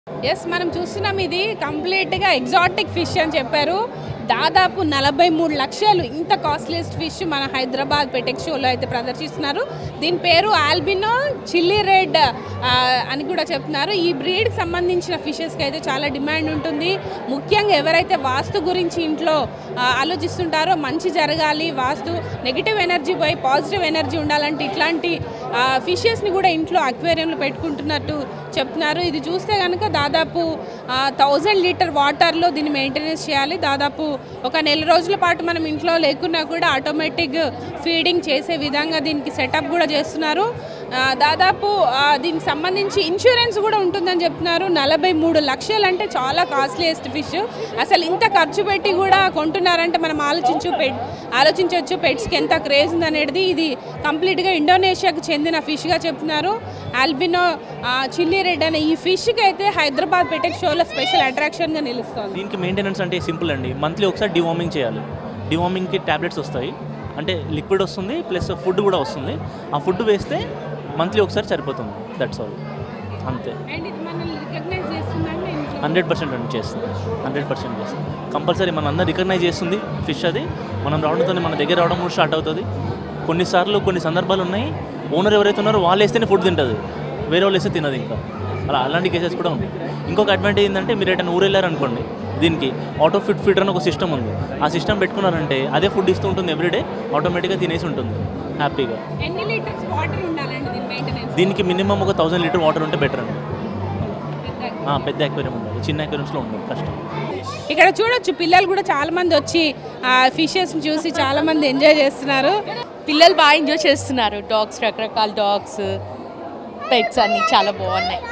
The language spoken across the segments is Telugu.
ఎస్ మనం చూస్తున్నాం ఇది కంప్లీట్గా ఎగ్జాటిక్ ఫిష్ అని చెప్పారు దాదాపు నలభై మూడు లక్షలు ఇంత కాస్ట్లీయెస్ట్ ఫిష్ మన హైదరాబాద్ పెటెక్ షోలో అయితే ప్రదర్శిస్తున్నారు దీని పేరు ఆల్బినో చిల్లీ రెడ్ ఆ, అని కూడా చెప్తున్నారు ఈ బ్రీడ్కి సంబంధించిన ఫిషెస్కి అయితే చాలా డిమాండ్ ఉంటుంది ముఖ్యంగా ఎవరైతే వాస్తు గురించి ఇంట్లో ఆ, ఆలోచిస్తుంటారో మంచి జరగాలి వాస్తు నెగిటివ్ ఎనర్జీ పోయి పాజిటివ్ ఎనర్జీ ఉండాలంటే ఇట్లాంటి ఫిషెస్ని కూడా ఇంట్లో అక్వేరియంలో పెట్టుకుంటున్నట్టు చెప్తున్నారు ఇది చూస్తే కనుక దాదాపు థౌజండ్ లీటర్ వాటర్లో దీన్ని మెయింటెనెన్స్ చేయాలి దాదాపు ఒక నెల రోజుల పాటు మనం ఇంట్లో లేకున్నా కూడా ఆటోమేటిక్ ఫీడింగ్ చేసే విధంగా దీనికి సెటప్ కూడా చేస్తున్నారు ఆ, దాదాపు ఆ, దీనికి సంబంధించి ఇన్సూరెన్స్ కూడా ఉంటుందని చెప్తున్నారు నలభై మూడు లక్షలు అంటే చాలా కాస్ట్లీయెస్ట్ ఫిష్ అసలు ఇంత ఖర్చు పెట్టి కూడా కొంటున్నారంటే మనం ఆలోచించు పెట్ ఆలోచించవచ్చు పెట్స్కి ఎంత క్రేజ్ ఉందనేది ఇది కంప్లీట్గా ఇండోనేషియాకు చెందిన ఫిష్గా చెప్తున్నారు ఆల్బినో చిల్లీ రెడ్ అనే ఈ ఫిష్కి అయితే హైదరాబాద్ పెటెక్ షోలో స్పెషల్ అట్రాక్షన్గా నిలుస్తుంది దీనికి మెయింటెనెన్స్ అంటే సింపుల్ అండి మంత్లీ ఒకసారి డివార్మింగ్ చేయాలి డివార్మింగ్కి ట్యాబ్లెట్స్ వస్తాయి అంటే లిక్విడ్ వస్తుంది ప్లస్ ఫుడ్ కూడా వస్తుంది ఆ ఫుడ్ వేస్తే మంత్లీ ఒకసారి సరిపోతుంది దట్స్ ఆల్ అంతే అండ్ ఇది మనల్ని రికగ్నైజ్ చేస్తుందంటే ఇంట్లో హండ్రెడ్ పర్సెంట్ అండి చేస్తుంది హండ్రెడ్ పర్సెంట్ చేస్తుంది కంపల్సరీ మన అందరు రికగ్నైజ్ చేస్తుంది ఫిష్ అది మనం రావడంతో మన దగ్గర రావడం కూడా స్టార్ట్ అవుతుంది కొన్నిసార్లు కొన్ని సందర్భాలు ఉన్నాయి ఓనర్ ఎవరైతే ఉన్నారో వాళ్ళు వేస్తేనే ఫుడ్ తింటుంది వేరే వాళ్ళు వేస్తే తినదు ఇంకా అలా అలాంటి కేసెస్ కూడా ఉన్నాయి ఇంకొక అడ్వాంటేజ్ ఏంటంటే మీరు ఎటైనా ఊరు వెళ్ళారనుకోండి దీనికి ఆటో ఫిట్ ఫీటర్ అని ఒక సిస్టమ్ ఉంది ఆ సిస్టమ్ పెట్టుకున్నారంటే అదే ఫుడ్ ఇస్తూ ఉంటుంది ఎవ్రీడే ఆటోమేటిక్గా తినేసి ఉంటుంది హ్యాపీగా ఎన్ని లీటర్స్ వాటర్ ఉండాలండి దీని మెయింటెనెన్స్ దీనికి మినిమం ఒక థౌసండ్ లీటర్ వాటర్ ఉంటే బెటర్ అండి ఆ, పెద్ద అక్వేరియం ఉండాలి చిన్న అక్వేరియంస్లో ఉండదు కష్టం ఇక్కడ చూడొచ్చు పిల్లలు కూడా చాలా మంది వచ్చి ఆ ఫిషెస్ చూసి చాలా మంది ఎంజాయ్ చేస్తున్నారు పిల్లలు బాగా ఎంజాయ్ చేస్తున్నారు డాగ్స్ రకరకాల డాగ్స్ పెట్స్ అన్నీ చాలా బాగున్నాయి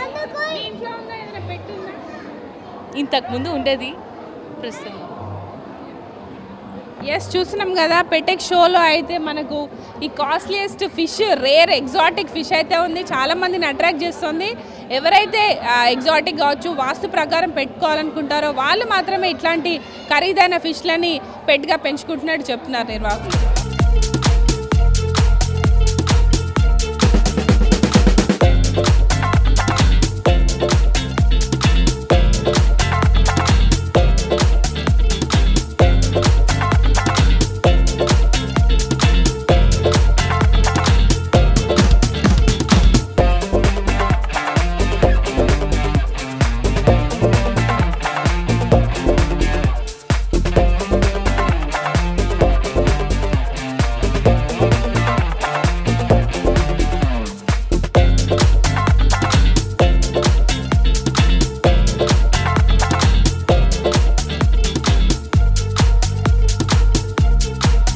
ఇంతకుముందు ఉండేది ప్రస్తుతం ఎస్ చూస్తున్నాం కదా పెటెక్ షోలో అయితే మనకు ఈ costliest fish rare exotic fish అయితే ఉంది చాలా మందిని అట్రాక్ట్ చేస్తుంది ఎవరైతే ఎగ్జాటిక్ కావచ్చు వాస్తు ప్రకారం పెట్టుకోవాలనుకుంటారో వాళ్ళు మాత్రమే ఇట్లాంటి ఖరీదైన ఫిష్లని పెట్గా పెంచుకుంటున్నట్టు చెప్తున్నారు నిర్వాహకులు